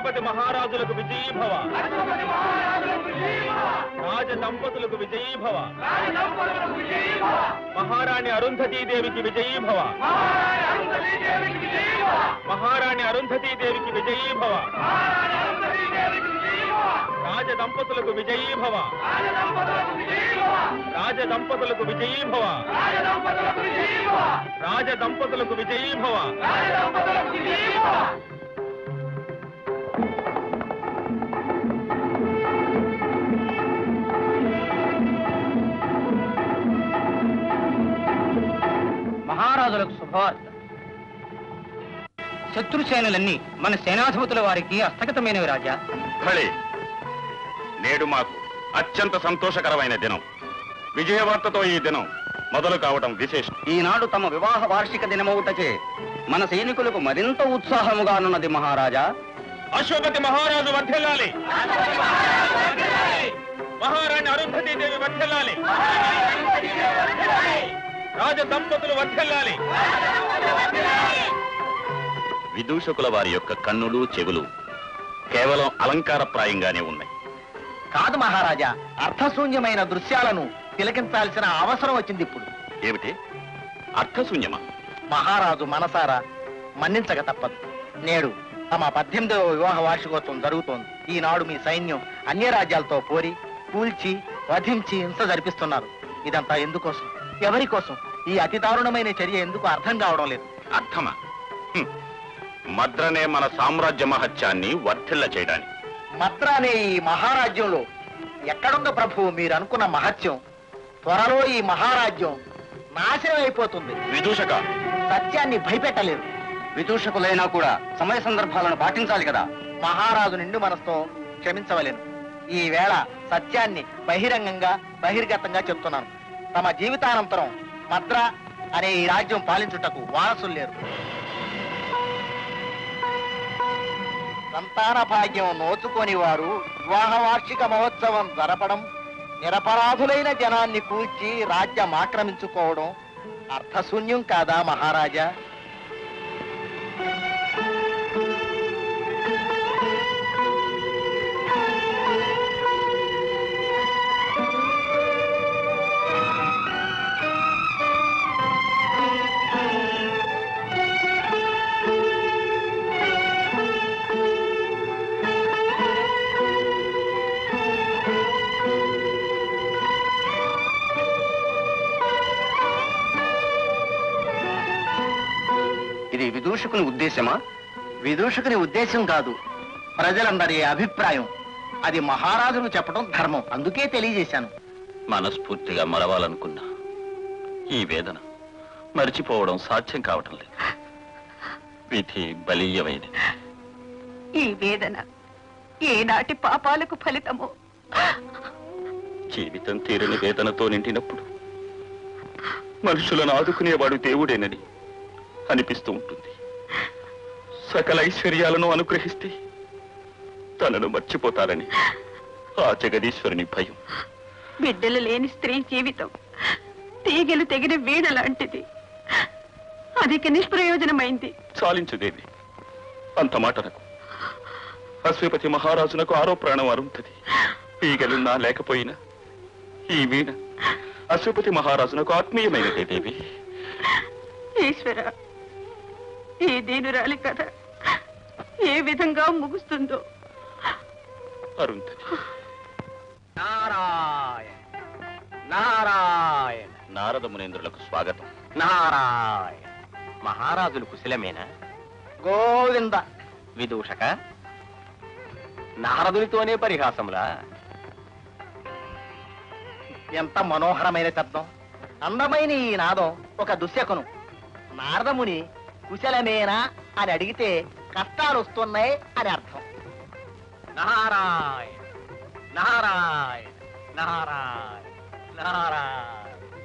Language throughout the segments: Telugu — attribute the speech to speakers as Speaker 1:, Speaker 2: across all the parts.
Speaker 1: అశ్వపతి మహారాజులకు విజయీభవ రాజ దంపతులకు విజయీభవ మహారాణి అరుంధతీదేవికి విజయీభవ మహారాణి అరుంధతీదేవికి విజయీభవ రాజ దంపతులకు విజయీభవ రాజ దంపతులకు విజయీభవ రాజ దంపతులకు విజయీభవ
Speaker 2: మహారాజులకు శుభవార్త శత్రు సేనలన్నీ మన సేనాధిపతుల వారికి హస్తగతమైనవి రాజా
Speaker 3: భళే నేడు మాకు అత్యంత సంతోషకరమైన దినం విజయవార్తతో ఈ దినం మొదలు కావటం విశేషం
Speaker 2: ఈనాడు తమ వివాహ వార్షిక దినమవుటచే మన సైనికులకు మరింత ఉత్సాహముగానున్నది మహారాజా
Speaker 1: అశ్వపతి మహారాజు వర్ధిల్లాలి మహారాణి అరుంధతీదేవి వర్ధిల్లాలి రాజ దంపతులు వర్ధిల్లాలి
Speaker 3: విదూషకుల వారి యొక్క కన్నులు చెవులు కేవలం అలంకారప్రాయంగానే ఉన్నాయి
Speaker 2: కాదు మహారాజా అర్థశూన్యమైన దృశ్యాలను తిలకించాల్సిన అవసరం వచ్చింది ఇప్పుడు
Speaker 3: ఏమిటి అర్థశూన్యమా
Speaker 2: మహారాజు మనసారా మన్నించక తప్పదు నేడు తమ పద్దెనిమిదవ వివాహ వార్షికోత్సవం జరుగుతోంది ఈనాడు మీ సైన్యం అన్య రాజ్యాలతో పోరి కూల్చి వధించి హింస జరిపిస్తున్నారు ఇదంతా ఎందుకోసం ఎవరి కోసం ఈ అతి దారుణమైన చర్య ఎందుకు అర్థం కావడం లేదు
Speaker 3: అర్థమా హ్మ్. మద్రనే మన సామ్రాజ్య మహత్యాన్ని వర్ధిల్ల చేయడానికి
Speaker 2: మద్ర అనే ఈ మహారాజ్యంలో ఎక్కడుందో ప్రభు మీరు అనుకున్న మహత్యం త్వరలో ఈ మహారాజ్యం నాశనం అయిపోతుంది
Speaker 3: విదూషక
Speaker 2: సత్యాన్ని భయపెట్టలేరు విదూషకులైనా కూడా సమయ సందర్భాలను పాటించాలి కదా మహారాజు నిండు మనసుతో క్షమించవలేను ఈ వేళ సత్యాన్ని బహిరంగంగా బహిర్గతంగా చెప్తున్నాను తమ జీవితానంతరం మద్ర అనే ఈ రాజ్యం పాలించుటకు వారసులు లేరు సంతాన భాగ్యం నోచుకొని వారు వివాహ వార్షిక మహోత్సవం జరపడం నిరపరాధులైన జనాన్ని కూల్చి రాజ్యం ఆక్రమించుకోవడం అర్థశూన్యం కాదా మహారాజా ఇది విదూషకుని ఉద్దేశమా విదూషకుని ఉద్దేశం కాదు ప్రజలందరి అభిప్రాయం అది మహారాజును చెప్పడం ధర్మం అందుకే తెలియజేశాను
Speaker 3: మనస్ఫూర్తిగా మరవాలనుకున్నా ఈ వేదన మరిచిపోవడం సాధ్యం కావటం లేదు విధి బలీయమైనది
Speaker 4: ఈ వేదన ఏనాటి పాపాలకు ఫలితమో
Speaker 3: జీవితం తీరని వేదనతో నిండినప్పుడు మనుషులను ఆదుకునేవాడు దేవుడేనని అనిపిస్తూ ఉంటుంది సకల ఐశ్వర్యాలను అనుగ్రహిస్తే తనను మర్చిపోతారని ఆ జగదీశ్వరుని భయం
Speaker 4: బిడ్డలు లేని స్త్రీ జీవితం తీగలు తెగిన వీణ లాంటిది అధిక నిష్ప్రయోజనమైంది
Speaker 3: చాలించుదేవి అంత మాట నాకు అశ్వపతి మహారాజునకు ఆరో ప్రాణం అరుంతది పీగలున్నా లేకపోయినా ఈ వీణ అశ్వపతి మహారాజునకు ఆత్మీయమైనదే దేవి
Speaker 4: ఈశ్వర ఈ దీనురాలి కథ ఏ విధంగా ముగుస్తుందో
Speaker 3: అరుంధతి
Speaker 2: నారాయణ నారాయణ
Speaker 3: నారద మునేంద్రులకు స్వాగతం
Speaker 2: నారాయణ
Speaker 5: మహారాజులు కుశలమేనా
Speaker 2: గోవింద
Speaker 5: విదూషక నారదునితోనే పరిహాసములా
Speaker 2: ఎంత మనోహరమైన శబ్దం అందమైన ఈ నాదం ఒక దుశ్శకును నారదముని కుశలమేనా అని అడిగితే కష్టాలు వస్తున్నాయి అని అర్థం నారాయణ నారాయణ నారాయణ నారాయణ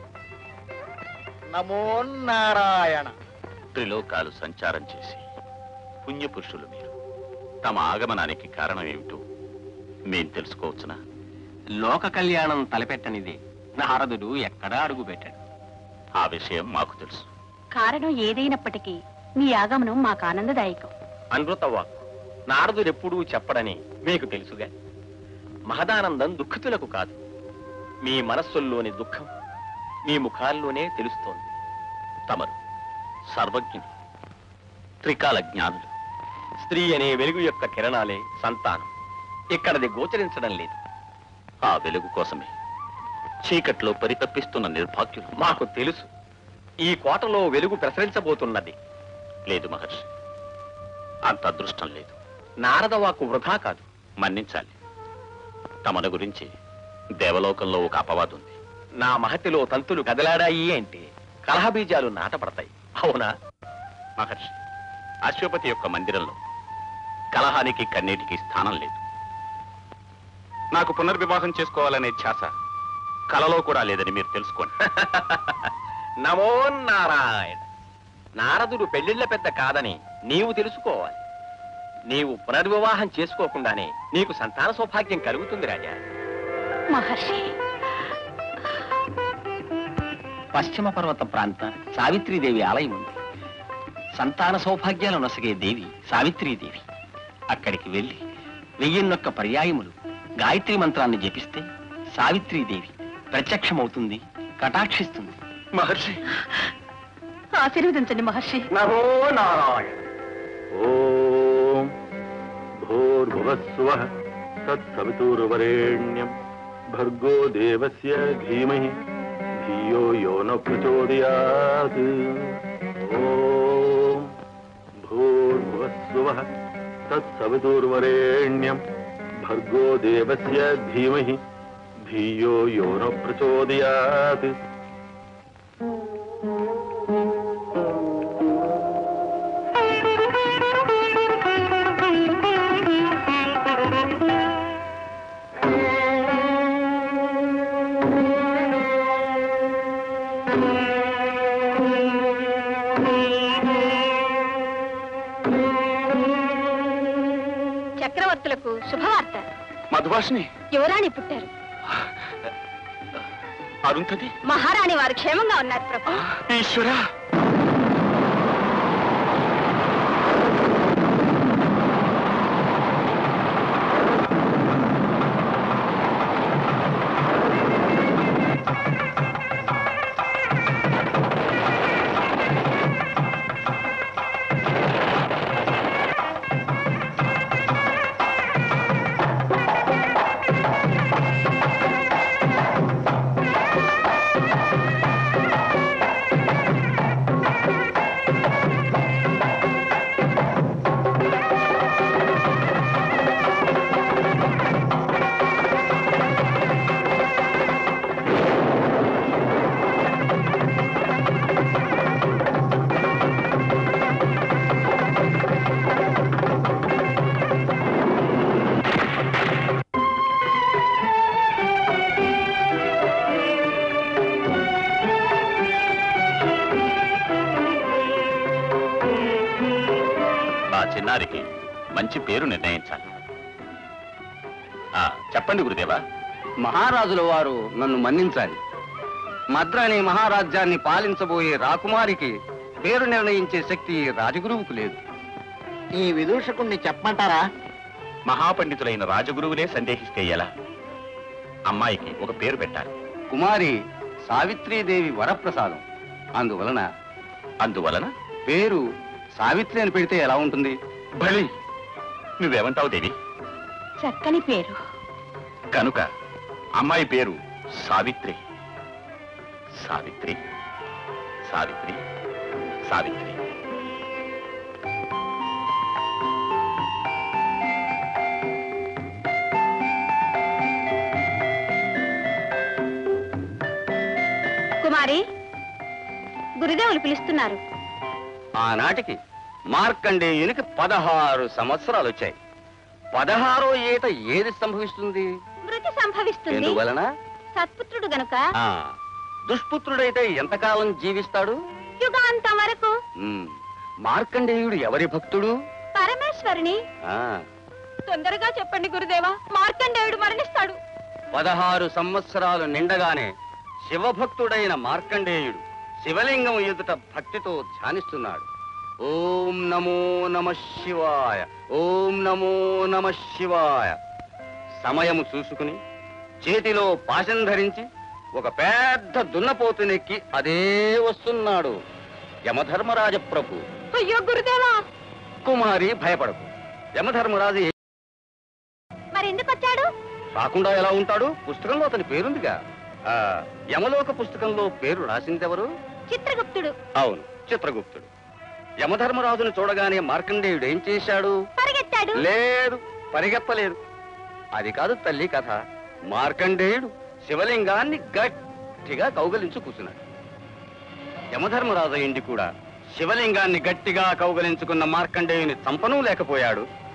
Speaker 2: నమో నారాయణ
Speaker 3: త్రిలోకాలు సంచారం చేసి పుణ్యపురుషులు మీరు తమ ఆగమనానికి కారణం ఏమిటో మేం తెలుసుకోవచ్చునా
Speaker 5: లోక కళ్యాణం తలపెట్టనిది నారదుడు ఎక్కడా అడుగు పెట్టాడు
Speaker 3: ఆ విషయం మాకు తెలుసు
Speaker 4: కారణం ఏదైనప్పటికీ మీ ఆగమనం మాకు ఆనందదాయకం
Speaker 5: అనృత వాక్ నారదుడెప్పుడూ చెప్పడని మీకు తెలుసుగా మహదానందం దుఃఖితులకు కాదు మీ మనస్సుల్లోని దుఃఖం మీ ముఖాల్లోనే తెలుస్తోంది తమరు సర్వజ్ఞులు త్రికాల జ్ఞానులు స్త్రీ అనే వెలుగు యొక్క కిరణాలే సంతానం ఇక్కడది గోచరించడం లేదు
Speaker 3: ఆ వెలుగు కోసమే చీకట్లో పరితపిస్తున్న నిర్భాగ్యులు
Speaker 5: మాకు తెలుసు ఈ కోటలో వెలుగు ప్రసరించబోతున్నది
Speaker 3: లేదు మహర్షి అంత అదృష్టం లేదు
Speaker 5: నారదవాకు వృధా కాదు
Speaker 3: మన్నించాలి తమను గురించి దేవలోకంలో ఒక అపవాదు ఉంది
Speaker 5: నా మహతిలో తంతులు కదలాడాయి అంటే కలహబీజాలు నాటపడతాయి అవునా
Speaker 3: మహర్షి అశ్వపతి యొక్క మందిరంలో కలహానికి కన్నీటికి స్థానం లేదు నాకు పునర్వివాహం చేసుకోవాలనే ఛాస కలలో కూడా లేదని మీరు తెలుసుకోండి
Speaker 5: నమో నారాయణ నారదుడు పెళ్లిళ్ల పెద్ద కాదని నీవు తెలుసుకోవాలి నీవు పునర్వివాహం చేసుకోకుండానే నీకు సంతాన సౌభాగ్యం కలుగుతుంది రాజా
Speaker 4: మహర్షి
Speaker 5: పశ్చిమ పర్వత ప్రాంతాన సావిత్రీదేవి ఆలయం ఉంది సంతాన సౌభాగ్యాలు నొసగే దేవి సావిత్రీదేవి అక్కడికి వెళ్ళి వెయ్యిన్నొక్క పర్యాయములు గాయత్రి మంత్రాన్ని జపిస్తే సావిత్రీదేవి ప్రత్యక్షమవుతుంది కటాక్షిస్తుంది
Speaker 3: మహర్షి
Speaker 4: ఆశీర్వదించండి మహర్షి
Speaker 5: నమో నారాయణ
Speaker 6: ఓం భూర్భువస్వ తత్సవితుర్వరేణ్యం భర్గో దేవస్య ధీమహి ధియో యో న ప్రచోదయాత్ ఓం భూర్భువస్వ తత్సవితుర్వరేణ్యం భర్గో దేవస్య ధీమహి ధియో యో న ప్రచోదయాత్
Speaker 4: చక్రవర్తులకు శుభవార్త
Speaker 3: మధుభాషిని
Speaker 4: యువరాణి పుట్టారు
Speaker 3: అరుంధతి
Speaker 4: మహారాణి వారు క్షేమంగా ఉన్నారు ప్రభు
Speaker 3: ఈశ్వరా ఆ చిన్నారికి మంచి పేరు నిర్ణయించాలి ఆ, చెప్పండి గురుదేవా
Speaker 2: మహారాజుల వారు నన్ను మన్నించాలి మద్రాని మహారాజ్యాన్ని పాలించబోయే రాకుమారికి పేరు నిర్ణయించే శక్తి రాజగురువుకు లేదు ఈ విదూషకుణ్ణి చెప్పమంటారా
Speaker 3: మహాపండితులైన రాజగురువులే సందేహిస్తే ఎలా అమ్మాయికి ఒక పేరు పెట్టాలి
Speaker 2: కుమారి సావిత్రీదేవి వరప్రసాదం అందువలన
Speaker 3: అందువలన
Speaker 2: పేరు సావిత్రి అని పెడితే ఎలా ఉంటుంది
Speaker 3: బలి నువ్వేమంటావు దేవి
Speaker 4: చక్కని పేరు
Speaker 3: కనుక అమ్మాయి పేరు సావిత్రి సావిత్రి సావిత్రి సావిత్రి
Speaker 4: కుమారి గురుదేవులు పిలుస్తున్నారు
Speaker 2: ఆనాటికి మార్కండేయునికి పదహారు సంవత్సరాలు వచ్చాయి పదహారో ఏట ఏది సంభవిస్తుంది
Speaker 4: మృతి సంభవిస్తుంది
Speaker 2: ఎందువలన
Speaker 4: సత్పుత్రుడు గనుక
Speaker 2: ఆ, దుష్పుత్రుడైతే ఎంతకాలం జీవిస్తాడు
Speaker 4: యుగాంతం వరకు
Speaker 2: ఉమ్, మార్కండేయుడు ఎవరి భక్తుడు
Speaker 4: పరమేశ్వరుని
Speaker 2: ఆ
Speaker 4: తొందరగా చెప్పండి గురుదేవా మార్కండేయుడు మరణిస్తాడు
Speaker 2: పదహారు సంవత్సరాలు నిండగానే శివభక్తుడైన మార్కండేయుడు శివలింగం ఎదుట భక్తితో ధ్యానిస్తున్నాడు ఓం నమో నమ శివాయ ఓం నమో నమ శివాయ సమయము చూసుకుని చేతిలో పాశం ధరించి ఒక పెద్ద దున్నపోతునెక్కి అదే వస్తున్నాడు యమధర్మరాజ ప్రభు
Speaker 4: అయ్యో గురుదేవా
Speaker 2: కుమారి భయపడకు యమధర్మరాజు ఏ-
Speaker 4: మరి ఎందుకు వచ్చాడు
Speaker 2: రాకుండా ఎలా ఉంటాడు పుస్తకంలో అతని పేరుందిగా ఆ, యమలోక పుస్తకంలో పేరు రాసిందెవరు
Speaker 4: చిత్రగుప్తుడు
Speaker 2: అవును చిత్రగుప్తుడు యమధర్మరాజును చూడగానే మార్కండేయుడు ఏం చేశాడు
Speaker 4: పరిగెత్తాడు
Speaker 2: లేదు పరిగెత్తలేదు అది కాదు తల్లి కథ మార్కండేయుడు శివలింగాన్ని గట్టిగా కౌగలించు కూర్చున్నాడు యమధర్మరాజు ఇండి కూడా శివలింగాన్ని గట్టిగా కౌగలించుకున్న మార్కండేయుని చంపనూ లేకపోయాడు